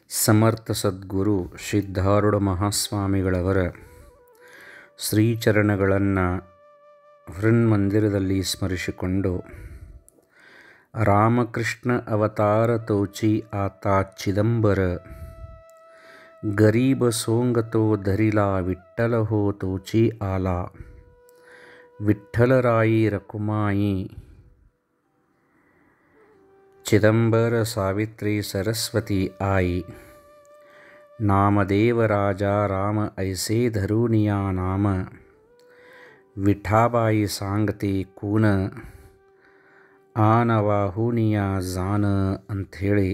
ಸಮರ್ಥ ಸದ್ಗುರು ಸಿದ್ಧಾರೂಢ ಮಹಾಸ್ವಾಮಿಗಳವರ ಶ್ರೀಚರಣಗಳನ್ನು ಹೃನ್ಮಂದಿರದಲ್ಲಿ ಸ್ಮರಿಸಿಕೊಂಡು ರಾಮಕೃಷ್ಣ ಅವತಾರ ತೋಚಿ ಆತ ಚಿದಂಬರ ಗರೀಬ ಸೋಂಗತೋ ಧರಿಲಾ ವಿಠ್ಠಲ ಹೋ ತೋಚಿ ಆಲಾ ವಿಠ್ಠಲರಾಯಿ ರಕುಮಾಯಿ ಚಿದಂಬರ ಸಾವಿತ್ರಿ ಸರಸ್ವತಿ आई नामदेव राजा राम ऐसे धरुनिया नाम ವಿಠಾಬಾಯಿ ಸಾಂಗತಿ ಕೂನ ಆನವಾಹುನಿಯ ಜಾನ ಅಂಥೇಳಿ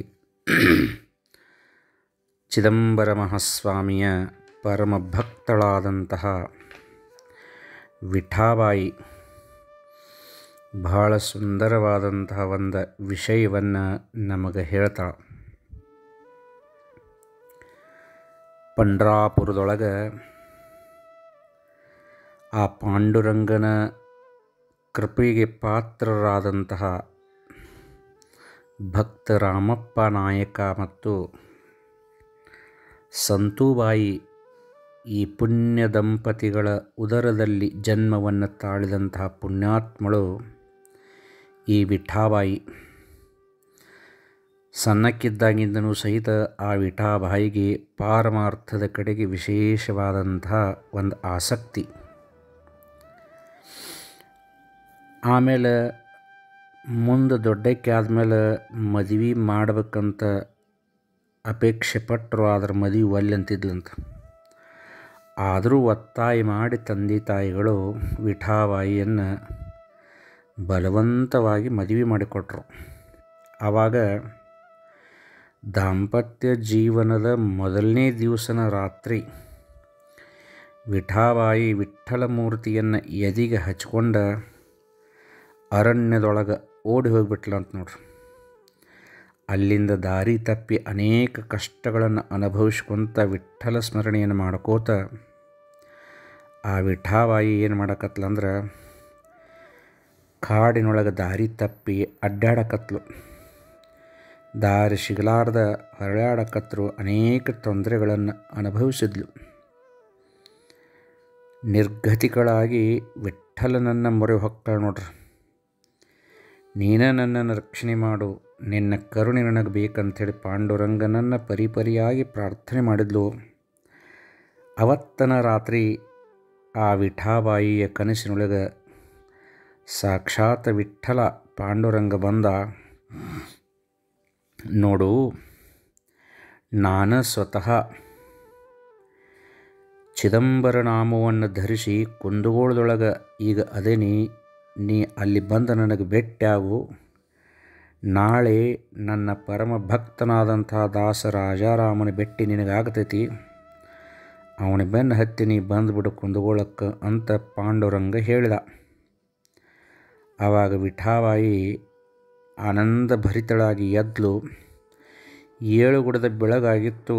ಚಿದಂಬರ ಮಹಾಸ್ವಾಮಿಯ ಪರಮ ಭಕ್ತಳಾದಂತಹ ವಿಠಾಬಾಯಿ ಬಹಳ ಸುಂದರವಾದಂತಹ ಒಂದು ವಿಷಯವನ್ನು ನಮಗೆ ಹೇಳ್ತಾಳೆ ಪಂಡ್ರಾಪುರದೊಳಗೆ ಆ ಪಾಂಡುರಂಗನ ಕೃಪೆಗೆ ಪಾತ್ರರಾದಂತಹ ಭಕ್ತ ರಾಮಪ್ಪ ನಾಯಕ ಮತ್ತು ಸಂತೂಬಾಯಿ ಈ ಪುಣ್ಯ ದಂಪತಿಗಳ ಉದರದಲ್ಲಿ ಜನ್ಮವನ್ನು ತಾಳಿದಂತಹ ಪುಣ್ಯಾತ್ಮಳು ಈ ವಿಠಾಬಾಯಿ ಸಣ್ಣಕ್ಕಿದ್ದಾಗಿಂದನೂ ಸಹಿತ ಆ ವಿಠಾಬಾಯಿಗೆ ಪಾರಮಾರ್ಥದ ಕಡೆಗೆ ವಿಶೇಷವಾದಂತಹ ಒಂದು ಆಸಕ್ತಿ ಆಮೇಲೆ ಮುಂದೆ ದೊಡ್ಡಕ್ಕೆ ಆದಮೇಲೆ ಮದುವೆ ಮಾಡ್ಬೇಕಂತ ಅಪೇಕ್ಷೆ ಪಟ್ಟರು ಅದ್ರ ಮದುವೆ ಒಲ್ಲೆ ಅಂತಿದ್ಲಂತ ಆದರೂ ಒತ್ತಾಯ ಮಾಡಿ ತಂದೆ ತಾಯಿಗಳು ವಿಠಾಬಾಯಿಯನ್ನು ಬಲವಂತವಾಗಿ ಮದುವೆ ಮಾಡಿಕೊಟ್ರು ಆವಾಗ ದಾಂಪತ್ಯ ಜೀವನದ ಮೊದಲನೇ ದಿವಸನ ರಾತ್ರಿ ವಿಠಾಬಾಯಿ ವಿಠ್ಠಲ ಮೂರ್ತಿಯನ್ನು ಎದಿಗೆ ಹಚ್ಕೊಂಡ ಅರಣ್ಯದೊಳಗೆ ಓಡಿ ಹೋಗಿಬಿಟ್ಲಂತ ನೋಡ್ರಿ ಅಲ್ಲಿಂದ ದಾರಿ ತಪ್ಪಿ ಅನೇಕ ಕಷ್ಟಗಳನ್ನು ಅನುಭವಿಸ್ಕೊಂತ ವಿಠ್ಠಲ ಸ್ಮರಣೆಯನ್ನು ಮಾಡ್ಕೋತ ಆ ವಿಠಾಬಾಯಿ ಏನು ಮಾಡಕತ್ಲಂದ್ರೆ ಕಾಡಿನೊಳಗೆ ದಾರಿ ತಪ್ಪಿ ಅಡ್ಡಾಡಕತ್ಲು ದಾರಿ ಸಿಗಲಾರ್ದ ಹೊರಳಾಡಕತ್ರು ಅನೇಕ ತೊಂದರೆಗಳನ್ನು ಅನುಭವಿಸಿದ್ಲು ನಿರ್ಗತಿಗಳಾಗಿ ವಿಠ್ಠಲನನ್ನು ಮೊರೆ ಹೊಕ್ಕಳ ನೋಡ್ರಿ ನೀನ ನನ್ನನ್ನು ರಕ್ಷಣೆ ಮಾಡು ನಿನ್ನ ಕರುಣೆ ನನಗೆ ಬೇಕಂಥೇಳಿ ಪಾಂಡುರಂಗನನ್ನು ಪರಿಪರಿಯಾಗಿ ಪ್ರಾರ್ಥನೆ ಮಾಡಿದ್ಲು ಅವತ್ತನ ರಾತ್ರಿ ಆ ವಿಠಾಬಾಯಿಯ ಕನಸಿನೊಳಗೆ ಸಾಕ್ಷಾತ್ ವಿಠ್ಠಲ ಪಾಂಡುರಂಗ ಬಂದ ನೋಡು ನಾನು ಸ್ವತಃ ಚಿದಂಬರ ನಾಮವನ್ನು ಧರಿಸಿ ಕುಂದಗೋಳದೊಳಗೆ ಈಗ ಅದೇನಿ ನೀ ಅಲ್ಲಿ ಬಂದು ನನಗೆ ಭೇಟಿಯಾಗು ನಾಳೆ ನನ್ನ ಪರಮ ಭಕ್ತನಾದಂಥ ದಾಸ ರಾಜಾರಾಮನ ಭೇಟಿ ನಿನಗಾಗ್ತೈತಿ ಅವನ ಬೆನ್ನು ಹತ್ತಿ ನೀ ಬಂದುಬಿಡು ಕುಂದಗೋಳಕ್ಕೆ ಅಂತ ಪಾಂಡುರಂಗ ಹೇಳಿದ ಆವಾಗ ವಿಠಾಬಾಯಿ ಆನಂದ ಭರಿತಳಾಗಿ ಎದ್ಲು ಏಳು ಗುಡದ ಬೆಳಗಾಗಿತ್ತು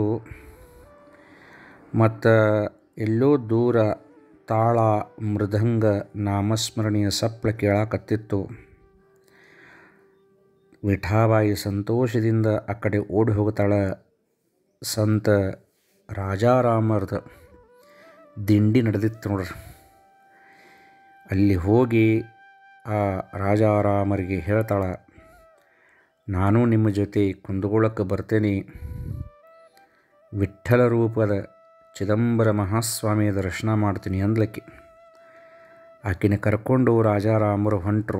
ಮತ್ತು ಎಲ್ಲೋ ದೂರ ತಾಳ ಮೃದಂಗ ನಾಮಸ್ಮರಣೆಯ ಸಪ್ಪಳ ಕೇಳಾಕತ್ತಿತ್ತು ವಿಠಾಬಾಯಿ ಸಂತೋಷದಿಂದ ಆ ಕಡೆ ಓಡಿ ಹೋಗ್ತಾಳೆ ಸಂತ ರಾಜಾರಾಮರದ ದಿಂಡಿ ನಡೆದಿತ್ತು ನೋಡ್ರಿ ಅಲ್ಲಿ ಹೋಗಿ ಆ ರಾಜಾರಾಮರಿಗೆ ಹೇಳ್ತಾಳೆ ನಾನು ನಿಮ್ಮ ಜೊತೆ ಕುಂದಗೋಳಕ್ಕೆ ಬರ್ತೇನೆ ವಿಠ್ಠಲ ರೂಪದ ಚಿದಂಬರ ಮಹಾಸ್ವಾಮಿಯ ದರ್ಶನ ಮಾಡ್ತೀನಿ ಅಂದ್ಲಕ್ಕೆ ಆಕಿನ ಕರ್ಕೊಂಡು ರಾಜಾರಾಮರು ಹೊಂಟರು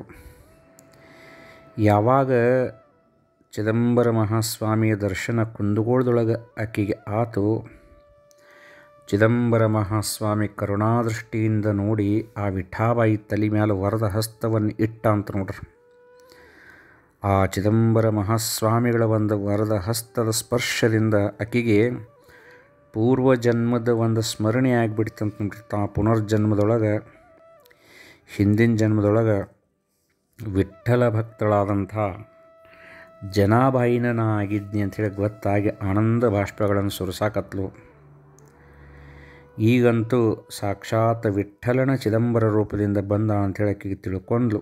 ಯಾವಾಗ ಚಿದಂಬರ ಮಹಾಸ್ವಾಮಿಯ ದರ್ಶನ ಕುಂದಗೋಳದೊಳಗೆ ಆಕೆಗೆ ಆತು ಚಿದಂಬರ ಮಹಾಸ್ವಾಮಿ ಕರುಣಾದೃಷ್ಟಿಯಿಂದ ನೋಡಿ ಆ ವಿಠಾಬಾಯಿ ತಲೆ ಮೇಲೆ ವರದ ಹಸ್ತವನ್ನು ಇಟ್ಟ ಅಂತ ನೋಡ್ರಿ ಆ ಚಿದಂಬರ ಮಹಾಸ್ವಾಮಿಗಳ ಒಂದು ವರದ ಹಸ್ತದ ಸ್ಪರ್ಶದಿಂದ ಆಕೆಗೆ ಪೂರ್ವ ಜನ್ಮದ ಒಂದು ಸ್ಮರಣೆ ಆಗಿಬಿಡ್ತಂತ ನೋಡ್ರಿ ತಾ ಪುನರ್ಜನ್ಮದೊಳಗೆ ಹಿಂದಿನ ಜನ್ಮದೊಳಗೆ ವಿಠ್ಠಲ ಭಕ್ತಳಾದಂಥ ಜನಾಬಾಯಿನ ನಾ ಆಗಿದ್ನಿ ಅಂಥೇಳಿ ಗೊತ್ತಾಗಿ ಆನಂದ ಬಾಷ್ಪಗಳನ್ನು ಸುರಿಸಾಕತ್ಲು ಈಗಂತೂ ಸಾಕ್ಷಾತ್ ವಿಠ್ಠಲನ ಚಿದಂಬರ ರೂಪದಿಂದ ಬಂದ ಅಂಥೇಳಿ ಆಕೆಗೆ ತಿಳ್ಕೊಂಡ್ಲು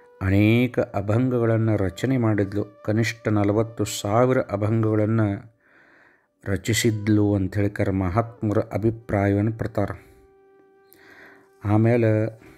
ಅನೇಕ ಅಭಂಗಗಳನ್ನು ರಚನೆ ಮಾಡಿದ್ಲು ಕನಿಷ್ಠ ನಲವತ್ತು ಸಾವಿರ ಅಭಂಗಗಳನ್ನು ರಚಿಸಿದ್ಲು ಅಂಥೇಳಿ ಕರ ಮಹಾತ್ಮರ ಅಭಿಪ್ರಾಯವನ್ನು ಪಡ್ತಾರೆ ಆಮೇಲೆ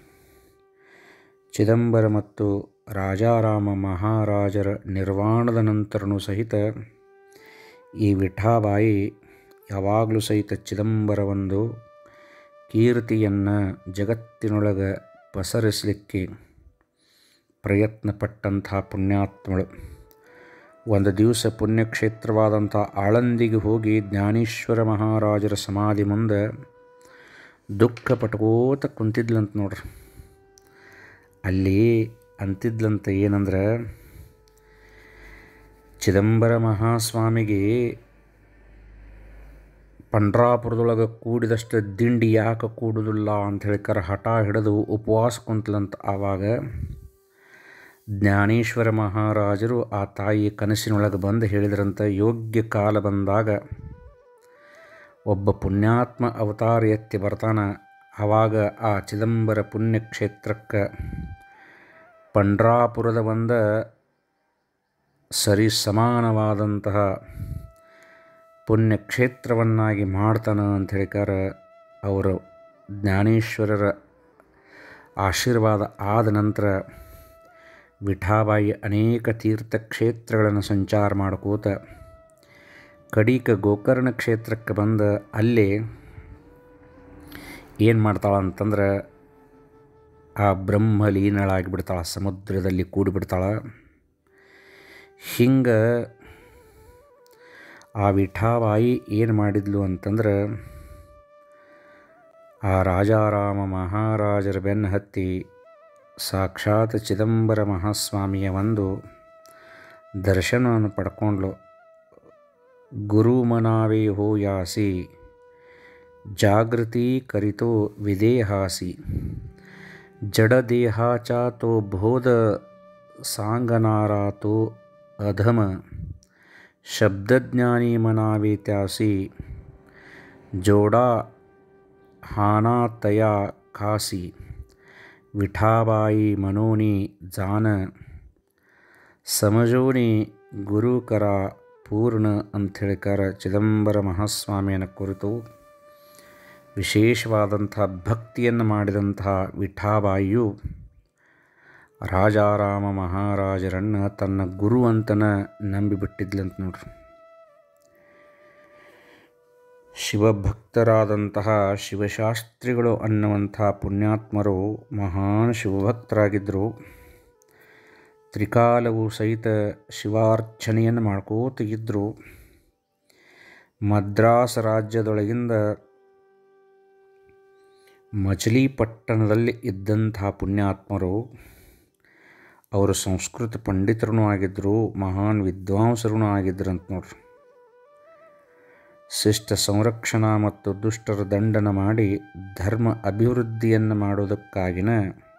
ಚಿದಂಬರ ಮತ್ತು ರಾಜಾರಾಮ ಮಹಾರಾಜರ ನಿರ್ವಾಣದ ನಂತರನೂ ಸಹಿತ ಈ ವಿಠಾಬಾಯಿ ಯಾವಾಗಲೂ ಸಹಿತ ಚಿದಂಬರವೊಂದು ಕೀರ್ತಿಯನ್ನು ಜಗತ್ತಿನೊಳಗೆ ಪಸರಿಸಲಿಕ್ಕೆ ಪ್ರಯತ್ನಪಟ್ಟಂಥ ಪುಣ್ಯಾತ್ಮಳು ಒಂದು ದಿವಸ ಪುಣ್ಯಕ್ಷೇತ್ರವಾದಂಥ ಆಳಂದಿಗೆ ಹೋಗಿ ಜ್ಞಾನೇಶ್ವರ ಮಹಾರಾಜರ ಸಮಾಧಿ ಮುಂದೆ ದುಃಖ ಪಟ್ಕೋತ ಕುಂತಿದ್ಲಂತ ನೋಡ್ರಿ ಅಲ್ಲಿ ಅಂತಿದ್ಲಂತ ಏನಂದ್ರೆ ಚಿದಂಬರ ಮಹಾಸ್ವಾಮಿಗೆ ಪಂಡ್ರಾಪುರದೊಳಗೆ ಕೂಡಿದಷ್ಟು ದಿಂಡಿ ಯಾಕೆ ಕೂಡುದಿಲ್ಲ ಅಂತ ಹೇಳ್ಕರ ಹಠ ಹಿಡಿದು ಉಪವಾಸ ಕುಂತಲಂತ ಆವಾಗ ಜ್ಞಾನೇಶ್ವರ ಮಹಾರಾಜರು ಆ ತಾಯಿ ಕನಸಿನೊಳಗೆ ಬಂದು ಹೇಳಿದ್ರಂತ ಯೋಗ್ಯ ಕಾಲ ಬಂದಾಗ ಒಬ್ಬ ಪುಣ್ಯಾತ್ಮ ಅವತಾರ ಎತ್ತಿ ಬರ್ತಾನ ಆವಾಗ ಆ ಚಿದಂಬರ ಪುಣ್ಯಕ್ಷೇತ್ರಕ್ಕೆ ಪಂಡ್ರಾಪುರದ ಒಂದ ಸರಿ ಸಮಾನವಾದಂತಹ ಪುಣ್ಯಕ್ಷೇತ್ರವನ್ನಾಗಿ ಮಾಡ್ತಾನ ಅಂತ ಹೇಳಿಕಾರ ಅವರು ಜ್ಞಾನೇಶ್ವರರ ಆಶೀರ್ವಾದ ಆದ ನಂತರ ವಿಠಾಬಾಯಿ ಅನೇಕ ತೀರ್ಥಕ್ಷೇತ್ರಗಳನ್ನು ಸಂಚಾರ ಮಾಡ್ಕೋತ ಕಡೀಕ ಗೋಕರ್ಣ ಕ್ಷೇತ್ರಕ್ಕೆ ಬಂದು ಅಲ್ಲಿ ಏನು ಮಾಡ್ತಾಳ ಅಂತಂದ್ರೆ ಆ ಬ್ರಹ್ಮಲೀನಳಾಗಿಬಿಡ್ತಾಳೆ ಸಮುದ್ರದಲ್ಲಿ ಕೂಡಿಬಿಡ್ತಾಳೆ ಹಿಂಗೆ ಆ ವಿಠಾಬಾಯಿ ಏನು ಮಾಡಿದ್ಲು ಅಂತಂದ್ರೆ ಆ ರಾಜಾರಾಮ ಮಹಾರಾಜರ ಬೆನ್ನು ಹತ್ತಿ ಸಾಕ್ಷಾತ್ ಚಿದಂಬರ ಮಹಾಸ್ವಾಮಿಯ ಒಂದು ದರ್ಶನವನ್ನು ಪಡ್ಕೊಂಡ್ಲು ಗುರು ಮನಾವೇ ಹೋ ಯಾಸಿ ಜಾಗೃತಿ ಕರಿತೋ ವಿದೇಹಾಸಿ ಜಡದೇಹಾಚ ತೋ ಬೋಧ ಸಾಂಗನಾರಾತೋ ಅಧಮ ಶಬ್ದಜ್ಞಾನಿ ಮನಾವೆ ತ್ಯಾಸಿ ಜೋಡಾ ಹಾನಾತಯ ಖಾಸಿ ವಿಠಾಬಾಯಿ ಮನೋನಿ ಜಾನ ಸಮಜೋನಿ ಗುರುಕರ ಪೂರ್ಣ ಅಂಥೇಳಿಕಾರ ಚಿದಂಬರ ಮಹಾಸ್ವಾಮಿಯನ್ನು ಕುರಿತು ವಿಶೇಷವಾದಂಥ ಭಕ್ತಿಯನ್ನು ಮಾಡಿದಂತಹ ವಿಠಾಬಾಯಿಯು ರಾಜಾರಾಮ ಮಹಾರಾಜರನ್ನು ತನ್ನ ಗುರು ಅಂತನ ನಂಬಿಬಿಟ್ಟಿದ್ಲಂತ ನೋಡ್ರಿ ಶಿವಭಕ್ತರಾದಂತಹ ಶಿವಶಾಸ್ತ್ರಿಗಳು ಅನ್ನುವಂಥ ಪುಣ್ಯಾತ್ಮರು ಮಹಾನ್ ಶಿವಭಕ್ತರಾಗಿದ್ದರು ತ್ರಿಕಾಲವೂ ಸಹಿತ ಶಿವಾರ್ಚನೆಯನ್ನು ಮಾಡ್ಕೋತ ಇದ್ದರು ಮದ್ರಾಸ್ ರಾಜ್ಯದೊಳಗಿಂದ ಮಚಲಿಪಟ್ಟಣದಲ್ಲಿ ಇದ್ದಂಥ ಪುಣ್ಯಾತ್ಮರು ಅವರು ಸಂಸ್ಕೃತ ಪಂಡಿತರೂ ಆಗಿದ್ದರು ಮಹಾನ್ ವಿದ್ವಾಂಸರೂ ಆಗಿದ್ದರು ಅಂತ ನೋಡ್ರಿ ಶಿಷ್ಟ ಸಂರಕ್ಷಣಾ ಮತ್ತು ದುಷ್ಟರ ದಂಡನ ಮಾಡಿ ಧರ್ಮ ಅಭಿವೃದ್ಧಿಯನ್ನು ಮಾಡೋದಕ್ಕಾಗಿನ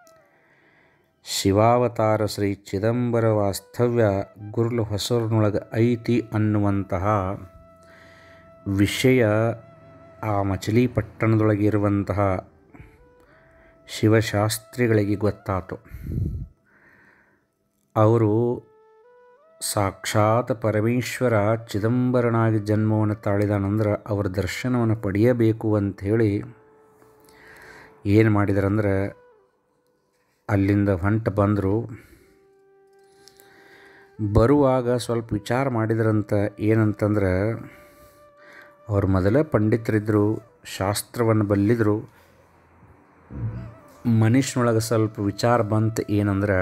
ಶಿವಾವತಾರ ಶ್ರೀ ಚಿದಂಬರ ವಾಸ್ತವ್ಯ ಗುರುಲು ಹೊಸೂರಿನೊಳಗೆ ಐತಿ ಅನ್ನುವಂತಹ ವಿಷಯ ಆ ಮಚಲಿಪಟ್ಟಣದೊಳಗೆ ಇರುವಂತಹ ಶಿವಶಾಸ್ತ್ರಿಗಳಿಗೆ ಗೊತ್ತಾತು ಅವರು ಸಾಕ್ಷಾತ್ ಪರಮೇಶ್ವರ ಚಿದಂಬರನಾಗಿ ಜನ್ಮವನ್ನು ತಾಳಿದಾನಂದ್ರೆ ಅವರ ದರ್ಶನವನ್ನು ಪಡೆಯಬೇಕು ಅಂಥೇಳಿ ಏನು ಮಾಡಿದಾರಂದ್ರೆ ಅಲ್ಲಿಂದ ಹೊಂಟು ಬಂದರು ಬರುವಾಗ ಸ್ವಲ್ಪ ವಿಚಾರ ಮಾಡಿದ್ರಂತ ಏನಂತಂದ್ರೆ ಅವ್ರು ಮೊದಲೇ ಪಂಡಿತರಿದ್ದರು ಶಾಸ್ತ್ರವನ್ನು ಬಲ್ಲಿದ್ರು ಮನುಷ್ಯನೊಳಗೆ ಸ್ವಲ್ಪ ವಿಚಾರ ಬಂತು ಏನಂದ್ರೆ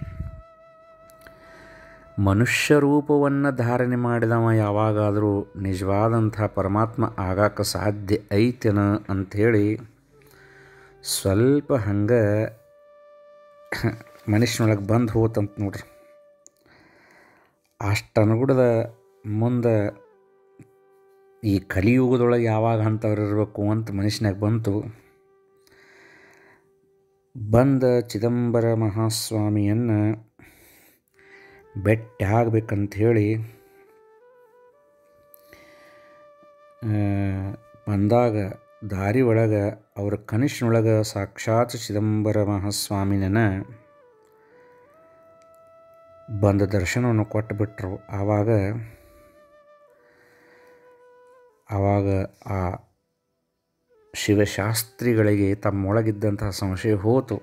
ಮನುಷ್ಯ ರೂಪವನ್ನು ಧಾರಣೆ ಮಾಡಿದವ ಯಾವಾಗಾದರೂ ನಿಜವಾದಂಥ ಪರಮಾತ್ಮ ಆಗಾಕ ಸಾಧ್ಯ ಐತೇನ ಅಂಥೇಳಿ ಸ್ವಲ್ಪ ಹಂಗೆ ಮನುಷ್ಯನೊಳಗೆ ಬಂದು ಹೋತಂತ ನೋಡ್ರಿ ಅಷ್ಟು ಅನುಗುಣದ ಮುಂದೆ ಈ ಕಲಿಯುಗದೊಳಗೆ ಯಾವಾಗ ಅಂಥವ್ರು ಇರಬೇಕು ಅಂತ ಮನುಷ್ಯನಾಗ ಬಂತು ಬಂದ ಚಿದಂಬರ ಮಹಾಸ್ವಾಮಿಯನ್ನು ಭೇಟಿ ಆಗ್ಬೇಕಂತ ಹೇಳಿ ಬಂದಾಗ ದಾರಿ ಒಳಗೆ ಅವ್ರ ಕನಸಿನೊಳಗೆ ಸಾಕ್ಷಾತ್ ಚಿದಂಬರ ಮಹಾಸ್ವಾಮಿನ ಬಂದ ದರ್ಶನವನ್ನು ಕೊಟ್ಟುಬಿಟ್ರು ಆವಾಗ ಆವಾಗ ಆ ಶಿವಶಾಸ್ತ್ರಿಗಳಿಗೆ ತಮ್ಮೊಳಗಿದ್ದಂತಹ ಸಂಶಯ ಹೋತು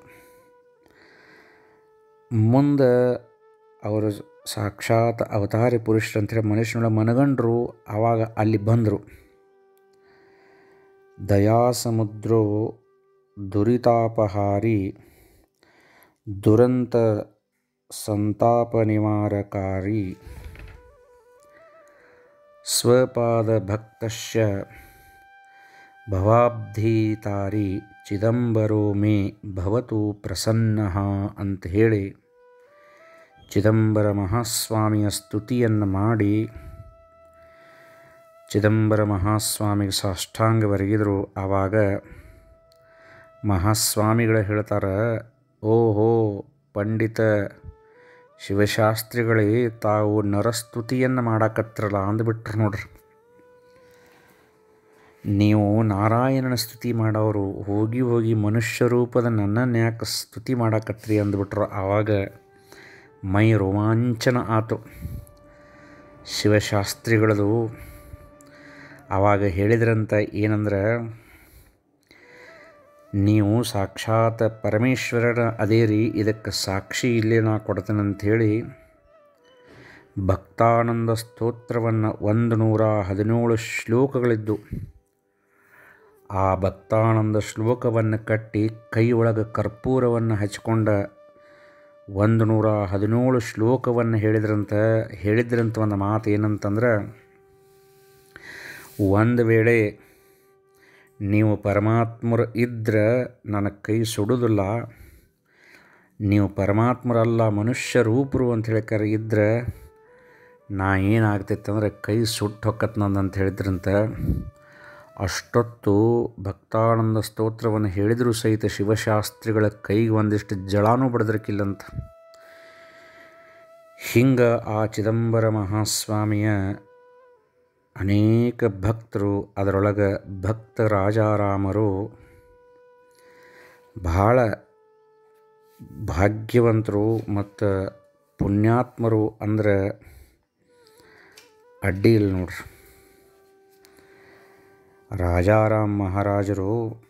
ಮುಂದೆ ಅವರು ಸಾಕ್ಷಾತ್ ಅವತಾರಿ ಪುರುಷರು ಅಂತೇಳಿ ಮನುಷ್ಯನೊಳಗೆ ಮನಗಂಡರು ಆವಾಗ ಅಲ್ಲಿ ಬಂದರು ದಯಾಸಮುದ್ರೋ ದುರಿತಾಪಹಾರಿ ದುರಂತ ಸಂತಾಪ ನಿವಾರಕಾರಿ ಸ್ವಪಾದ ಭಕ್ತಶ್ಯ ಭವಾಬ್ಧೀತಾರಿ ಚಿದಂಬರೋ ಮೇ ಭವತು ಪ್ರಸನ್ನ ಅಂತ ಹೇಳಿ ಚಿದಂಬರ ಮಹಾಸ್ವಾಮಿಯ ಸ್ತುತಿಯನ್ನು ಮಾಡಿ ಚಿದಂಬರ ಮಹಾಸ್ವಾಮಿಗೆ ಸಾಷ್ಟಾಂಗವರೆಗಿದ್ರು ಆವಾಗ ಮಹಾಸ್ವಾಮಿಗಳು ಹೇಳ್ತಾರೆ ಓಹೋ ಪಂಡಿತ ಶಿವಶಾಸ್ತ್ರಿಗಳೇ ತಾವು ನರಸ್ತುತಿಯನ್ನು ಮಾಡಕತ್ರಲ್ಲ ಅಂದ್ಬಿಟ್ರು ನೋಡ್ರಿ ನೀವು ನಾರಾಯಣನ ಸ್ತುತಿ ಮಾಡೋರು ಹೋಗಿ ಹೋಗಿ ಮನುಷ್ಯ ರೂಪದ ನನ್ನನ್ನು ಯಾಕೆ ಸ್ತುತಿ ಮಾಡಕತ್ರಿ ಅಂದ್ಬಿಟ್ರು ಆವಾಗ ಮೈ ರೋಮಾಂಚನ ಆತು ಶಿವಶಾಸ್ತ್ರಿಗಳದು ಆವಾಗ ಹೇಳಿದ್ರಂತ ಏನಂದ್ರೆ ನೀವು ಸಾಕ್ಷಾತ್ ಪರಮೇಶ್ವರನ ಅದೇ ರೀ ಇದಕ್ಕೆ ಸಾಕ್ಷಿ ಇಲ್ಲೇ ನಾ ಕೊಡ್ತೇನಂಥೇಳಿ ಭಕ್ತಾನಂದ ಸ್ತೋತ್ರವನ್ನು ಒಂದು ನೂರ ಹದಿನೇಳು ಶ್ಲೋಕಗಳಿದ್ದು ಆ ಭಕ್ತಾನಂದ ಶ್ಲೋಕವನ್ನು ಕಟ್ಟಿ ಕೈ ಒಳಗೆ ಕರ್ಪೂರವನ್ನು ಹಚ್ಕೊಂಡ ಒಂದು ನೂರ ಹದಿನೇಳು ಶ್ಲೋಕವನ್ನು ಹೇಳಿದ್ರಂತ ಹೇಳಿದ್ರಂತ ಒಂದು ಮಾತು ಏನಂತಂದ್ರೆ ಒಂದು ವೇಳೆ ನೀವು ಪರಮಾತ್ಮರು ಇದ್ರೆ ನನ್ನ ಕೈ ಸುಡುವುದಿಲ್ಲ ನೀವು ಪರಮಾತ್ಮರಲ್ಲ ಮನುಷ್ಯ ರೂಪರು ಅಂತ ಹೇಳ್ಕಾರ ಇದ್ರೆ ನಾ ಏನಾಗ್ತೈತೆ ಕೈ ಸುಟ್ಟು ಹೊಕ್ಕತ್ ನಂದು ಅಂತ ಹೇಳಿದ್ರಂತ ಅಷ್ಟೊತ್ತು ಭಕ್ತಾನಂದ ಸ್ತೋತ್ರವನ್ನು ಹೇಳಿದರೂ ಸಹಿತ ಶಿವಶಾಸ್ತ್ರಿಗಳ ಕೈಗೆ ಒಂದಿಷ್ಟು ಜಳಾನೂ ಬಡದ್ರಕ್ಕಿಲ್ಲಂತ ಹಿಂಗೆ ಆ ಚಿದಂಬರ ಮಹಾಸ್ವಾಮಿಯ ಅನೇಕ ಭಕ್ತರು ಅದರೊಳಗೆ ಭಕ್ತ ರಾಜಾರಾಮರು ಬಹಳ ಭಾಗ್ಯವಂತರು ಮತ್ತು ಪುಣ್ಯಾತ್ಮರು ಅಂದ್ರೆ ಅಡ್ಡಿ ಇಲ್ಲ ನೋಡ್ರಿ ರಾಜಾರಾಮ್ ಮಹಾರಾಜರು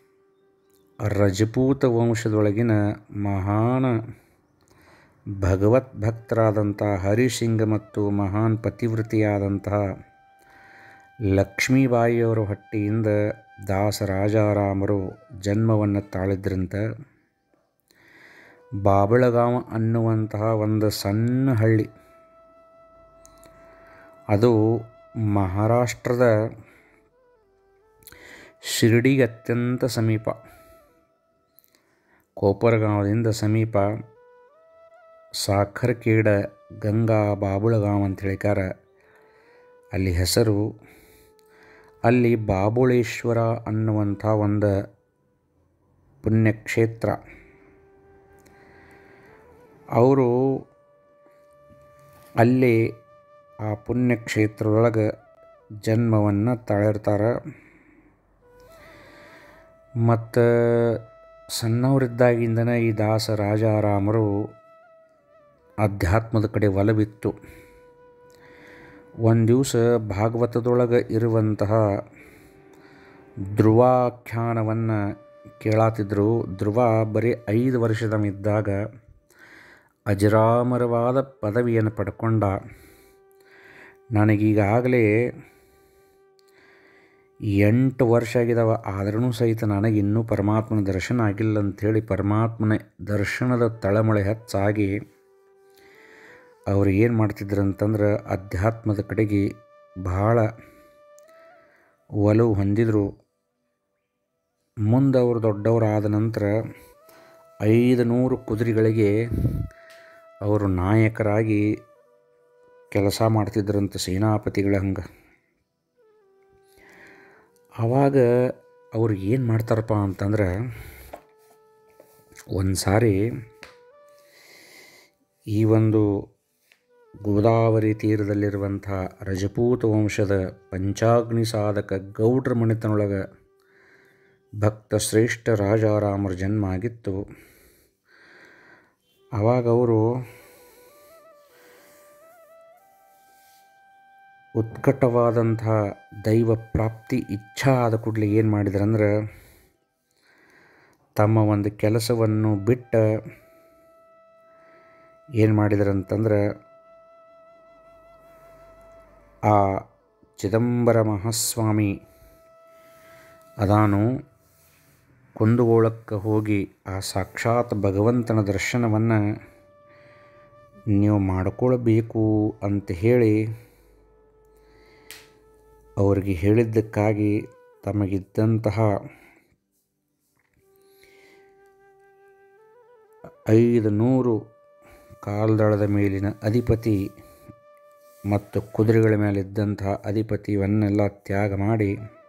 ರಜಪೂತ ವಂಶದೊಳಗಿನ ಮಹಾನ್ ಭಗವತ್ ಭಕ್ತರಾದಂಥ ಹರಿಸಿಂಗ ಮತ್ತು ಮಹಾನ್ ಪತಿವೃತಿಯಾದಂತಹ ಲಕ್ಷ್ಮೀಬಾಯಿಯವರ ಹೊಟ್ಟೆಯಿಂದ ದಾಸ ರಾಜಾರಾಮರು ಜನ್ಮವನ್ನು ತಾಳಿದ್ರಂತ ಬಾಬಳಗಾಂವ ಅನ್ನುವಂತಹ ಒಂದು ಸಣ್ಣ ಹಳ್ಳಿ ಅದು ಮಹಾರಾಷ್ಟ್ರದ ಶಿರ್ಡಿಗೆ ಅತ್ಯಂತ ಸಮೀಪ ಕೋಪರಗಾಂವದಿಂದ ಸಮೀಪ ಸಾಖರ್ಕೇಡ ಗಂಗಾ ಬಾಬುಳಗಾಂವ್ ಅಂತ ಹೇಳಿಕಾರ ಅಲ್ಲಿ ಹೆಸರು ಅಲ್ಲಿ ಬಾಬುಳೇಶ್ವರ ಅನ್ನುವಂಥ ಒಂದು ಪುಣ್ಯಕ್ಷೇತ್ರ ಅವರು ಅಲ್ಲಿ ಆ ಪುಣ್ಯಕ್ಷೇತ್ರದೊಳಗೆ ಜನ್ಮವನ್ನು ತಾಳಿರ್ತಾರೆ ಮತ್ತು ಸಣ್ಣವರಿದ್ದಾಗಿಂದನೇ ಈ ದಾಸ ರಾಜಾರಾಮರು ಅಧ್ಯಾತ್ಮದ ಕಡೆ ಒಲವಿತ್ತು ಒಂದು ದಿವಸ ಭಾಗವತದೊಳಗೆ ಇರುವಂತಹ ಧ್ರುವಾಖ್ಯಾನವನ್ನು ಕೇಳಾತಿದ್ರು ಧ್ರುವ ಬರೀ ಐದು ವರ್ಷದಮಿದ್ದಾಗ ಅಜರಾಮರವಾದ ಪದವಿಯನ್ನು ಪಡ್ಕೊಂಡ ನನಗೀಗಾಗಲೇ ಎಂಟು ವರ್ಷ ಆಗಿದಾವ ಆದ್ರೂ ಸಹಿತ ನನಗೆ ಇನ್ನೂ ಪರಮಾತ್ಮನ ದರ್ಶನ ಆಗಿಲ್ಲ ಅಂಥೇಳಿ ಪರಮಾತ್ಮನ ದರ್ಶನದ ತಳಮಳೆ ಹೆಚ್ಚಾಗಿ ಅವರು ಏನು ಮಾಡ್ತಿದ್ರು ಅಂತಂದ್ರೆ ಅಧ್ಯಾತ್ಮದ ಕಡೆಗೆ ಬಹಳ ಒಲವು ಹೊಂದಿದ್ರು ಮುಂದೆ ಅವರು ದೊಡ್ಡವರು ಆದ ನಂತರ ಐದು ನೂರು ಕುದುರೆಗಳಿಗೆ ಅವರು ನಾಯಕರಾಗಿ ಕೆಲಸ ಮಾಡ್ತಿದ್ರಂತ ಸೇನಾಪತಿಗಳ ಹಂಗೆ ಆವಾಗ ಅವ್ರು ಏನು ಮಾಡ್ತಾರಪ್ಪ ಅಂತಂದ್ರೆ ಒಂದು ಸಾರಿ ಈ ಒಂದು ಗೋದಾವರಿ ತೀರದಲ್ಲಿರುವಂಥ ರಜಪೂತ ವಂಶದ ಪಂಚಾಗ್ನಿ ಸಾಧಕ ಗೌಡ್ರ ಮನೆತನೊಳಗೆ ಭಕ್ತ ಶ್ರೇಷ್ಠ ರಾಜಾರಾಮರ ಜನ್ಮ ಆಗಿತ್ತು ಆವಾಗ ಅವರು ಉತ್ಕಟವಾದಂಥ ದೈವ ಪ್ರಾಪ್ತಿ ಇಚ್ಛಾ ಆದ ಕೂಡಲೇ ಏನು ಮಾಡಿದ್ರಂದ್ರೆ ತಮ್ಮ ಒಂದು ಕೆಲಸವನ್ನು ಬಿಟ್ಟು ಏನು ಮಾಡಿದ್ರಂತಂದ್ರೆ ಆ ಚಿದಂಬರ ಮಹಾಸ್ವಾಮಿ ಅದಾನು ಕುಂದಗೋಳಕ್ಕೆ ಹೋಗಿ ಆ ಸಾಕ್ಷಾತ್ ಭಗವಂತನ ದರ್ಶನವನ್ನು ನೀವು ಮಾಡಿಕೊಳ್ಬೇಕು ಅಂತ ಹೇಳಿ ಅವರಿಗೆ ಹೇಳಿದ್ದಕ್ಕಾಗಿ ತಮಗಿದ್ದಂತಹ ಐದು ನೂರು ಕಾಲ್ದಳದ ಮೇಲಿನ ಅಧಿಪತಿ ಮತ್ತು ಕುದುರೆಗಳ ಮೇಲಿದ್ದಂತಹ ಅಧಿಪತಿಯವನ್ನೆಲ್ಲ ತ್ಯಾಗ ಮಾಡಿ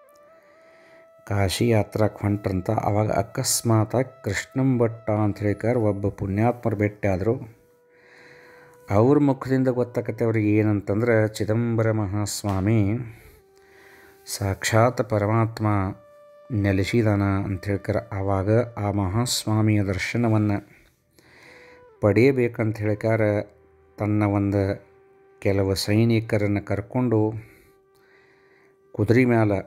ಕಾಶಿ ಯಾತ್ರಾಕ್ಕೆ ಹೊಂಟ್ರಂತ ಆವಾಗ ಅಕಸ್ಮಾತಾಗಿ ಕೃಷ್ಣಂ ಭಟ್ಟ ಅಂತ ಹೇಳಿಕಾರ ಒಬ್ಬ ಪುಣ್ಯಾತ್ಮರು ಭೇಟಿ ಆದರು ಅವ್ರ ಮುಖದಿಂದ ಗೊತ್ತಾಗತ್ತೆ ಅವ್ರಿಗೆ ಏನಂತಂದ್ರೆ ಚಿದಂಬರ ಮಹಾಸ್ವಾಮಿ ಸಾಕ್ಷಾತ್ ಪರಮಾತ್ಮ ನೆಲೆಸಿದಾನ ಅಂತ ಹೇಳ್ಕಾರ ಆವಾಗ ಆ ಮಹಾಸ್ವಾಮಿಯ ದರ್ಶನವನ್ನು ಪಡೆಯಬೇಕಂತ ಹೇಳ್ಕಾರ ತನ್ನ ಒಂದು ಕೆಲವು ಸೈನಿಕರನ್ನು ಕರ್ಕೊಂಡು ಕುದುರೆ ಮ್ಯಾಲ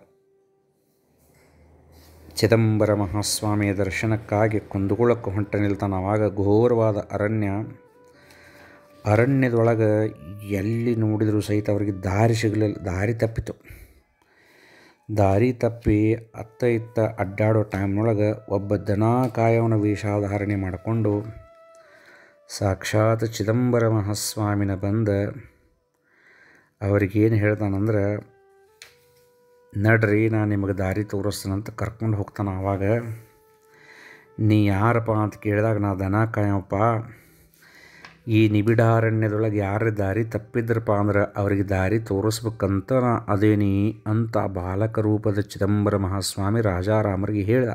ಚಿದಂಬರ ಮಹಾಸ್ವಾಮಿಯ ದರ್ಶನಕ್ಕಾಗಿ ಕುಂದಗೋಳಕ್ಕೆ ಹೊಂಟ ನಿಲ್ತಾನೆ ಆವಾಗ ಘೋರವಾದ ಅರಣ್ಯ ಅರಣ್ಯದೊಳಗೆ ಎಲ್ಲಿ ನೋಡಿದರೂ ಸಹಿತ ಅವರಿಗೆ ದಾರಿ ಸಿಗಲಿಲ್ಲ ದಾರಿ ತಪ್ಪಿತು ದಾರಿ ತಪ್ಪಿ ಅತ್ತ ಇತ್ತ ಅಡ್ಡಾಡೋ ಟೈಮ್ನೊಳಗೆ ಒಬ್ಬ ದನ ಕಾಯವನ ವೇಷಾಧಾರಣೆ ಮಾಡಿಕೊಂಡು ಸಾಕ್ಷಾತ್ ಚಿದಂಬರ ಮಹಾಸ್ವಾಮಿನ ಬಂದ ಅವ್ರಿಗೇನು ಹೇಳ್ತಾನಂದ್ರೆ ನಡ್ರಿ ನಾನು ನಿಮಗೆ ದಾರಿ ತೋರಿಸ್ತಾನಂತ ಕರ್ಕೊಂಡು ಹೋಗ್ತಾನೆ ಆವಾಗ ನೀ ಯಾರಪ್ಪ ಅಂತ ಕೇಳಿದಾಗ ನಾ ದನ ಕಾಯಪ್ಪ ಈ ನಿಬಿಡಾರಣ್ಯದೊಳಗೆ ಯಾರು ದಾರಿ ತಪ್ಪಿದ್ರಪ್ಪ ಅಂದ್ರೆ ಅವ್ರಿಗೆ ದಾರಿ ತೋರಿಸ್ಬೇಕಂತ ನಾ ಅದೇನಿ ಅಂತ ಬಾಲಕ ರೂಪದ ಚಿದಂಬರ ಮಹಾಸ್ವಾಮಿ ರಾಜಾರಾಮರಿಗೆ ಹೇಳ್ದ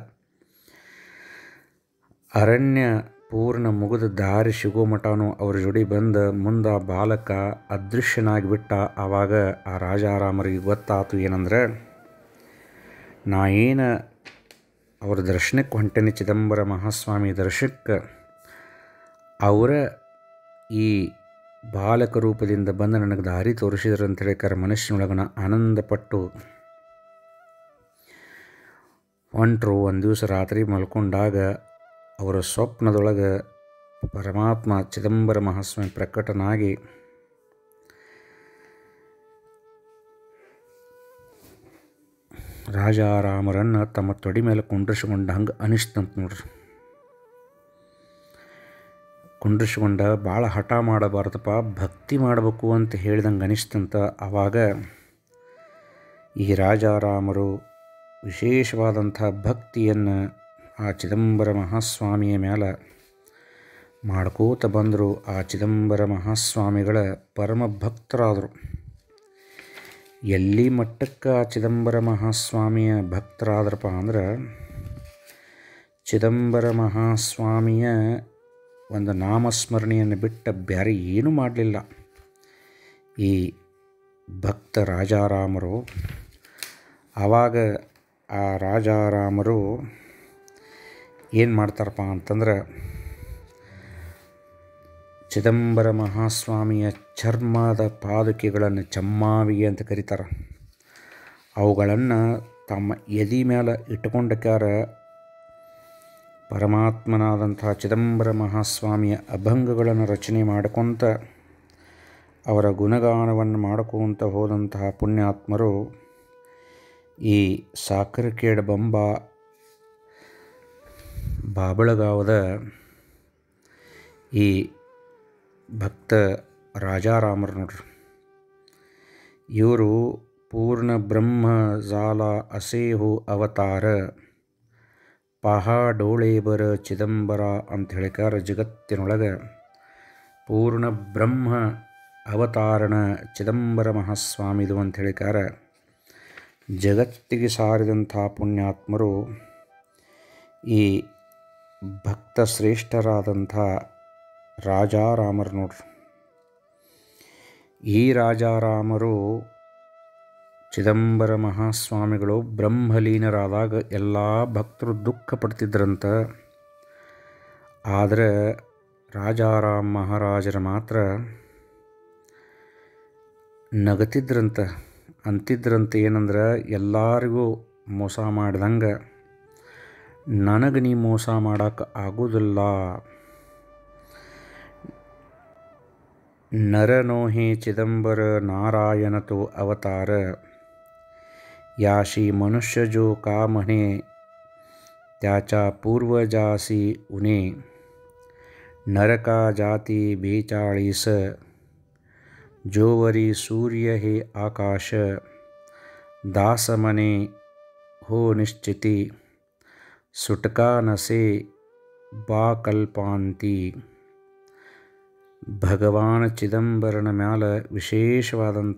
ಅರಣ್ಯ ಪೂರ್ಣ ಮುಗಿದ ದಾರಿ ಸಿಗೋ ಮಟನು ಅವ್ರ ಜೋಡಿ ಬಂದ ಮುಂದೆ ಆ ಬಾಲಕ ಅದೃಶ್ಯನಾಗಿಬಿಟ್ಟ ಆವಾಗ ಆ ರಾಜಾರಾಮರಿಗೆ ಗೊತ್ತಾತು ಏನಂದ್ರೆ ನಾ ಏನು ಅವ್ರ ದರ್ಶನಕ್ಕೆ ಹೊಂಟೇನೆ ಚಿದಂಬರ ಮಹಾಸ್ವಾಮಿ ದರ್ಶನಕ್ಕೆ ಅವರ ಈ ಬಾಲಕ ರೂಪದಿಂದ ಬಂದು ನನಗೆ ದಾರಿ ತೋರಿಸಿದ್ರು ಅಂತ ಹೇಳಿಕಾರ ಮನುಷ್ಯನೊಳಗನ ಆನಂದಪಟ್ಟು ಹೊಂಟರು ಒಂದು ದಿವಸ ರಾತ್ರಿ ಮಲ್ಕೊಂಡಾಗ ಅವರ ಸ್ವಪ್ನದೊಳಗೆ ಪರಮಾತ್ಮ ಚಿದಂಬರ ಮಹಾಸ್ವಾಮಿ ಪ್ರಕಟನಾಗಿ ರಾಜಾರಾಮರನ್ನು ತಮ್ಮ ತೊಡಿ ಮೇಲೆ ಕುಂಡ್ರಿಸಿಕೊಂಡ ಹಂಗೆ ಅನಿಸ್ತಂತ ನೋಡ್ರಿ ಕುಂಡ್ರಿಸ್ಕೊಂಡ ಭಾಳ ಹಠ ಮಾಡಬಾರ್ದಪ್ಪ ಭಕ್ತಿ ಮಾಡಬೇಕು ಅಂತ ಹೇಳ್ದಂಗೆ ಅನಿಸ್ತಂತ ಆವಾಗ ಈ ರಾಜಾರಾಮರು ವಿಶೇಷವಾದಂಥ ಭಕ್ತಿಯನ್ನು ಆ ಚಿದಂಬರ ಮಹಾಸ್ವಾಮಿಯ ಮೇಲೆ ಮಾಡ್ಕೋತ ಬಂದರು ಆ ಚಿದಂಬರ ಮಹಾಸ್ವಾಮಿಗಳ ಪರಮ ಭಕ್ತರಾದರು ಎಲ್ಲಿ ಮಟ್ಟಕ್ಕೆ ಆ ಚಿದಂಬರ ಮಹಾಸ್ವಾಮಿಯ ಭಕ್ತರಾದ್ರಪ್ಪ ಅಂದ್ರೆ ಚಿದಂಬರ ಮಹಾಸ್ವಾಮಿಯ ಒಂದು ನಾಮಸ್ಮರಣೆಯನ್ನು ಬಿಟ್ಟ ಬೇರೆ ಏನೂ ಮಾಡಲಿಲ್ಲ ಈ ಭಕ್ತ ರಾಜಾರಾಮರು ಆವಾಗ ಆ ರಾಜಾರಾಮರು ಏನು ಮಾಡ್ತಾರಪ್ಪ ಅಂತಂದ್ರೆ ಚಿದಂಬರ ಮಹಾಸ್ವಾಮಿಯ ಚರ್ಮದ ಪಾದುಕೆಗಳನ್ನು ಚಮ್ಮಾವಿ ಅಂತ ಕರೀತಾರೆ ಅವುಗಳನ್ನು ತಮ್ಮ ಎದಿ ಮೇಲೆ ಇಟ್ಕೊಂಡಕ್ಕಾರ ಪರಮಾತ್ಮನಾದಂಥ ಚಿದಂಬರ ಮಹಾಸ್ವಾಮಿಯ ಅಭಂಗಗಳನ್ನು ರಚನೆ ಮಾಡ್ಕೊತ ಅವರ ಗುಣಗಾನವನ್ನು ಮಾಡ್ಕೊತ ಹೋದಂತಹ ಪುಣ್ಯಾತ್ಮರು ಈ ಸಾಕರಕೇಡ ಬಂಬ ಬಾಬಳಗಾವದ ಈ ಭಕ್ತ ರಾಜಾರಾಮರು ನೋಡ್ರಿ ಇವರು ಪೂರ್ಣ ಬ್ರಹ್ಮ ಜಾಲ ಅಸೇಹು ಅವತಾರ ಪಹಾಡೋಳೇಬರ ಚಿದಂಬರ ಅಂತ ಹೇಳಿಕಾರ ಜಗತ್ತಿನೊಳಗೆ ಪೂರ್ಣ ಬ್ರಹ್ಮ ಅವತಾರಣ ಚಿದಂಬರ ಮಹಾಸ್ವಾಮಿದು ಅಂತ ಹೇಳಿಕಾರ ಜಗತ್ತಿಗೆ ಸಾರಿದಂಥ ಪುಣ್ಯಾತ್ಮರು ಈ ಭಕ್ತ ಶ್ರೇಷ್ಠರಾದಂಥ ರಾಜಾರಾಮರು ನೋಡ್ರಿ ಈ ರಾಜಾರಾಮರು ಚಿದಂಬರ ಮಹಾಸ್ವಾಮಿಗಳು ಬ್ರಹ್ಮಲೀನರಾದಾಗ ಎಲ್ಲ ಭಕ್ತರು ದುಃಖ ಪಡ್ತಿದ್ರಂತ ಆದರೆ ರಾಜಾರಾಮ್ ಮಹಾರಾಜರ ಮಾತ್ರ ನಗತಿದ್ರಂತ ಅಂತಿದ್ರಂತ ಏನಂದ್ರೆ ಎಲ್ಲರಿಗೂ ಮೋಸ ಮಾಡ್ದಂಗೆ ನನಗೆ ನೀ ಮೋಸ ಮಾಡೋಕೆ ಆಗೋದಿಲ್ಲ ನರನೋಹಿ ಚಿದಂಬರ नारायण तो अवतार याशी मनुष्य जो का म्हणे त्याच्या पूर्वजासी उने नरका जाती बेचाळीस जोवरी सूर्य हे आकाश दासमने हो निश्चिती सुटका नसे बा कल्पांती ಭಗವಾನ್ ಚಿದಂಬರನ ಮ್ಯಾಲ ವಿಶೇಷವಾದಂಥ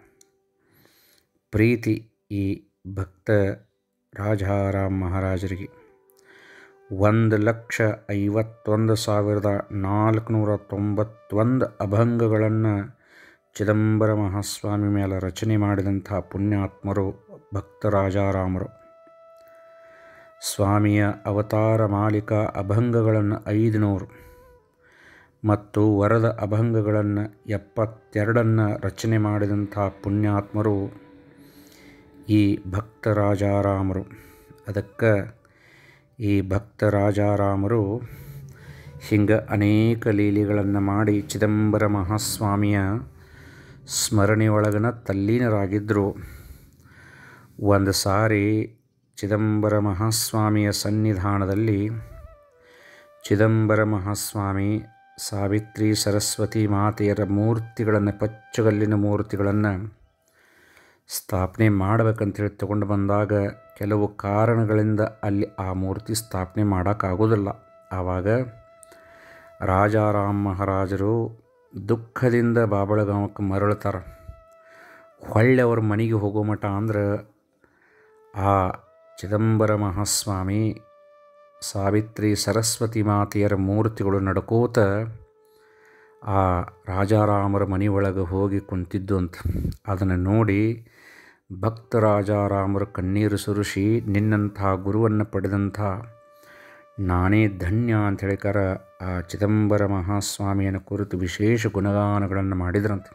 ಪ್ರೀತಿ ಈ ಭಕ್ತ ರಾಜಾರಾಮ್ ಮಹಾರಾಜರಿಗೆ ಒಂದು ಲಕ್ಷ ಐವತ್ತೊಂದು ಸಾವಿರದ ನಾಲ್ಕುನೂರ ತೊಂಬತ್ತೊಂದು ಅಭಂಗಗಳನ್ನು ಚಿದಂಬರ ಮಹಾಸ್ವಾಮಿ ಮೇಲೆ ರಚನೆ ಮಾಡಿದಂಥ ಪುಣ್ಯಾತ್ಮರು ಭಕ್ತ ರಾಜಾರಾಮರು ಸ್ವಾಮಿಯ ಅವತಾರ ಮಾಲಿಕ ಅಭಂಗಗಳನ್ನು ಐದುನೂರು ಮತ್ತು ವರದ ಅಭಂಗಗಳನ್ನು ಎಪ್ಪತ್ತೆರಡನ್ನು ರಚನೆ ಮಾಡಿದಂಥ ಪುಣ್ಯಾತ್ಮರು ಈ ಭಕ್ತ ರಾಜಾರಾಮರು ಅದಕ್ಕೆ ಈ ಭಕ್ತ ರಾಜಾರಾಮರು ಹಿಂಗೆ ಅನೇಕ ಲೀಲೆಗಳನ್ನು ಮಾಡಿ ಚಿದಂಬರ ಮಹಾಸ್ವಾಮಿಯ ಸ್ಮರಣೆಯೊಳಗನ ತಲ್ಲೀನರಾಗಿದ್ದರು ಒಂದು ಸಾರಿ ಚಿದಂಬರ ಮಹಾಸ್ವಾಮಿಯ ಸನ್ನಿಧಾನದಲ್ಲಿ ಚಿದಂಬರ ಮಹಾಸ್ವಾಮಿ ಸಾವಿತ್ರಿ ಸರಸ್ವತಿ ಮಾತೆಯರ ಮೂರ್ತಿಗಳನ್ನು ಪಚ್ಚಗಲ್ಲಿನ ಮೂರ್ತಿಗಳನ್ನು ಸ್ಥಾಪನೆ ಮಾಡಬೇಕಂತೇಳಿ ತಗೊಂಡು ಬಂದಾಗ ಕೆಲವು ಕಾರಣಗಳಿಂದ ಅಲ್ಲಿ ಆ ಮೂರ್ತಿ ಸ್ಥಾಪನೆ ಮಾಡೋಕ್ಕಾಗೋದಿಲ್ಲ ಆವಾಗ ರಾಜಾರಾಮ್ ಮಹಾರಾಜರು ದುಃಖದಿಂದ ಬಾಬಳಗಾಮಕ್ಕೆ ಮರಳುತ್ತಾರೆ ಹೊಳ್ಳಿ ಅವ್ರ ಮನೆಗೆ ಹೋಗೋ ಮಠ ಅಂದ್ರೆ ಆ ಚಿದಂಬರ ಮಹಾಸ್ವಾಮಿ ಸಾವಿತ್ರಿ ಸರಸ್ವತಿ ಮಾತೆಯರ ಮೂರ್ತಿಗಳು ನಡ್ಕೋತ ಆ ರಾಜಾರಾಮರ ಮನೆಯೊಳಗೆ ಹೋಗಿ ಕುಂತಿದ್ದು ಅಂತ ಅದನ್ನು ನೋಡಿ ಭಕ್ತ ರಾಜಾರಾಮರು ಕಣ್ಣೀರು ಸುರಿಸಿ ನಿನ್ನಂಥ ಗುರುವನ್ನು ಪಡೆದಂಥ ನಾನೇ ಧನ್ಯ ಅಂತ ಹೇಳಿಕಾರ ಆ ಚಿದಂಬರ ಮಹಾಸ್ವಾಮಿಯನ್ನು ಕುರಿತು ವಿಶೇಷ ಗುಣಗಾನಗಳನ್ನು ಮಾಡಿದ್ರಂತೆ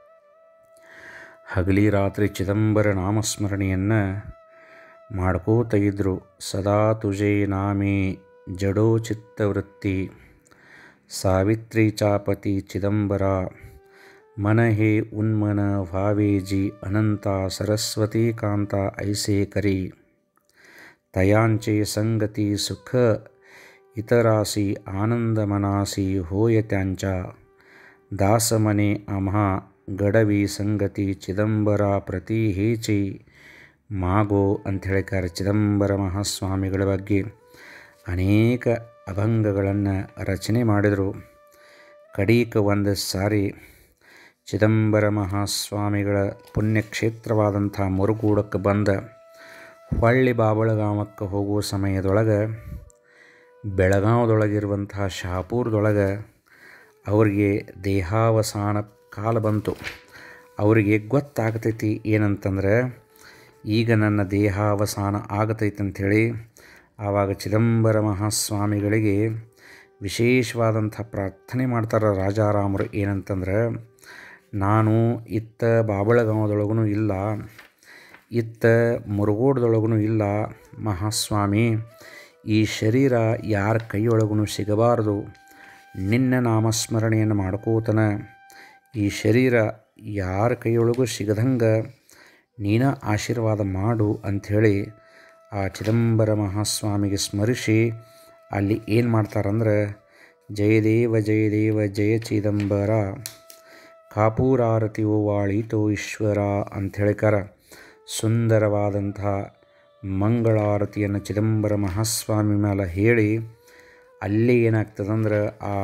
ಹಗಲಿ ರಾತ್ರಿ ಚಿದಂಬರ ನಾಮಸ್ಮರಣೆಯನ್ನು ಮಾಡ್ಕೋತ ಇದ್ರು ಸದಾ ತುಜೆ ನಾಮೇ ಜಡೋ ಚಿತ್ತವೃತ್ತಿ ಸಾವಿತ್ರಿ ಚಾಪತಿ ಚಿದಂಬರ ಮನಹೇ ಉನ್ಮನ ಭಾವೇಜಿ ಅನಂತ ಸರಸ್ವತಿ ಕಾಂತ ಐಸೆ ಕರಿ ತಯಾಂಚೆ ಸಂಗತಿ ಸುಖ ಇತರಾಸಿ ಆನಂದ ಮನಾಸಿ ಹೋಯ ತ್ಯಾಂಚ ದಾಸಮನೆ ಅಮಾ ಗಡವಿ ಸಂಗತಿ ಚಿದಂಬರ ಪ್ರತಿ ಹೇಚಿ ಮಾಗೋ ಅಂತ ಹೇಳಿದ್ದಾರೆ ಚಿದಂಬರ ಮಹಾಸ್ವಾಮಿಗಳ ಬಗ್ಗೆ ಅನೇಕ ಅಭಂಗಗಳನ್ನು ರಚನೆ ಮಾಡಿದರು ಕಡೀಕ ಒಂದು ಸಾರಿ ಚಿದಂಬರ ಮಹಾಸ್ವಾಮಿಗಳ ಪುಣ್ಯಕ್ಷೇತ್ರವಾದಂಥ ಮುರುಗೂಡಕ್ಕೆ ಬಂದ ಹೊಳ್ಳಿ ಬಾಬಳಗಾಮಕ್ಕೆ ಹೋಗುವ ಸಮಯದೊಳಗೆ ಬೆಳಗಾವದೊಳಗಿರುವಂತಹ ಶಹಾಪುರದೊಳಗೆ ಅವರಿಗೆ ದೇಹಾವಸಾನ ಕಾಲ ಬಂತು ಅವರಿಗೆ ಗೊತ್ತಾಗ್ತೈತಿ ಏನಂತಂದ್ರೆ ಈಗ ನನ್ನ ದೇಹಾವಸಾನ ಆಗತೈತೆ ಅಂಥೇಳಿ ಆವಾಗ ಚಿದಂಬರ ಮಹಾಸ್ವಾಮಿಗಳಿಗೆ ವಿಶೇಷವಾದಂಥ ಪ್ರಾರ್ಥನೆ ಮಾಡ್ತಾರೆ ರಾಜಾರಾಮರು ಏನಂತಂದ್ರೆ ನಾನು ಇತ್ತ ಬಾಬಳಗಾಂವದೊಳಗೂ ಇಲ್ಲ ಇತ್ತ ಮುರುಗೋಡ್ದೊಳಗೂ ಇಲ್ಲ ಮಹಾಸ್ವಾಮಿ ಈ ಶರೀರ ಯಾರ ಕೈಯೊಳಗೂ ಸಿಗಬಾರದು ನಿನ್ನ ನಾಮಸ್ಮರಣೆಯನ್ನು ಮಾಡ್ಕೋತನ ಈ ಶರೀರ ಯಾರ ಕೈಯೊಳಗೂ ಸಿಗದಂಗೆ ನೀನ ಆಶೀರ್ವಾದ ಮಾಡು ಅಂಥೇಳಿ ಆ ಚಿದಂಬರ ಮಹಾಸ್ವಾಮಿಗೆ ಸ್ಮರಿಸಿ ಅಲ್ಲಿ ಏನು ಮಾಡ್ತಾರಂದ್ರೆ ಜಯದೇವ ಜಯದೇವ ಜಯ ಚಿದಂಬರ ಕಾಪೂರಾರತಿಯೋ ವಾಳಿತೋ ಈಶ್ವರ ಅಂಥೇಳಿಕಾರ ಸುಂದರವಾದಂಥ ಮಂಗಳಾರತಿಯನ್ನು ಚಿದಂಬರ ಮಹಾಸ್ವಾಮಿ ಮೇಲೆ ಹೇಳಿ ಅಲ್ಲಿ ಏನಾಗ್ತದಂದ್ರೆ ಆ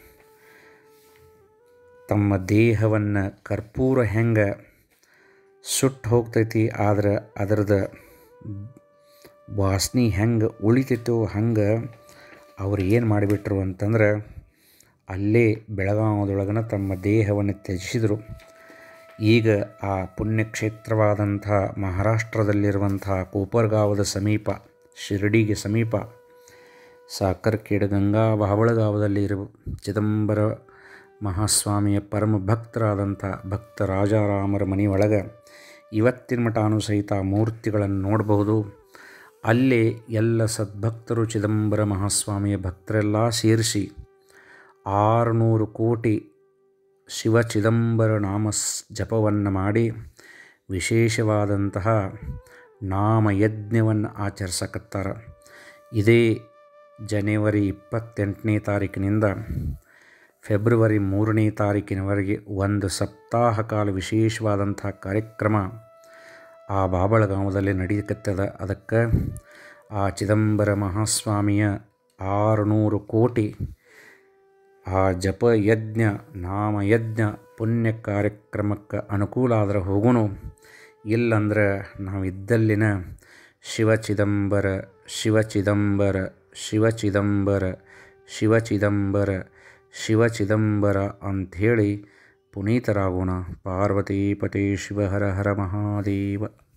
ತಮ್ಮ ದೇಹವನ್ನು ಕರ್ಪೂರ ಹೆಂಗೆ ಸುಟ್ಟು ಹೋಗ್ತೈತಿ ಆದ್ರೆ ಅದರದ ವಾಸನೆ ಹೆಂಗೆ ಉಳಿತೈತೋ ಹಂಗೆ ಅವ್ರು ಏನು ಮಾಡಿಬಿಟ್ರು ಅಂತಂದ್ರೆ ಅಲ್ಲೇ ಬೆಳಗಾವದೊಳಗನ ತಮ್ಮ ದೇಹವನ್ನು ತ್ಯಜಿಸಿದರು ಈಗ ಆ ಪುಣ್ಯಕ್ಷೇತ್ರವಾದಂಥ ಮಹಾರಾಷ್ಟ್ರದಲ್ಲಿರುವಂಥ ಕೋಪರ್ಗಾವದ ಸಮೀಪ ಶಿರಡಿಗೆ ಸಮೀಪ ಸಾಕರ್ಕೇಡ ಗಂಗಾ ಬಾವಳಗಾವದಲ್ಲಿ ಇರುವ ಚಿದಂಬರ ಮಹಾಸ್ವಾಮಿಯ ಪರಮ ಭಕ್ತರಾದಂಥ ಭಕ್ತ ರಾಜಾರಾಮರ ಮನೆಯೊಳಗೆ ಇವತ್ತಿನ ಮಟಾನು ಸಹಿತ ಮೂರ್ತಿಗಳನ್ನು ನೋಡಬಹುದು ಅಲ್ಲೇ ಎಲ್ಲ ಸದ್ಭಕ್ತರು ಚಿದಂಬರ ಮಹಾಸ್ವಾಮಿಯ ಭಕ್ತರೆಲ್ಲ ಸೇರಿಸಿ ಆರುನೂರು ಕೋಟಿ ಶಿವ ಚಿದಂಬರ ನಾಮ ಜಪವನ್ನು ಮಾಡಿ ವಿಶೇಷವಾದಂತಹ ನಾಮಯಜ್ಞವನ್ನು ಆಚರಿಸಕತ್ತಾರ ಇದೇ ಜನವರಿ ಇಪ್ಪತ್ತೆಂಟನೇ ತಾರೀಕಿನಿಂದ ಫೆಬ್ರವರಿ ಮೂರನೇ ತಾರೀಕಿನವರೆಗೆ ಒಂದು ಸಪ್ತಾಹ ಕಾಲ ವಿಶೇಷವಾದಂಥ ಕಾರ್ಯಕ್ರಮ ಆ ಬಾಬಳಗಾಂವದಲ್ಲಿ ನಡೀಕತ್ತದ ಅದಕ್ಕೆ ಆ ಚಿದಂಬರ ಮಹಾಸ್ವಾಮಿಯ ಆರುನೂರು ಕೋಟಿ ಆ ಜಪ ಯಜ್ಞ ನಾಮಯಜ್ಞ ಪುಣ್ಯ ಕಾರ್ಯಕ್ರಮಕ್ಕೆ ಅನುಕೂಲ ಆದ್ರೆ ಹೋಗೋಣ ಇಲ್ಲಂದ್ರೆ ನಾವು ಇದ್ದಲ್ಲಿನ ಶಿವಚಿದಂಬರ ಶಿವಚಿದಂಬರ ಶಿವಚಿದಂಬರ ಶಿವಚಿದಂಬರ ಶಿವಚಿದಂಬರ ಅಂಥೇಳಿ ಪುನೀತರಾಗೋಣ ಪಾರ್ವತೀಪತಿ ಶಿವ ಹರ ಹರ ಮಹಾದೇವ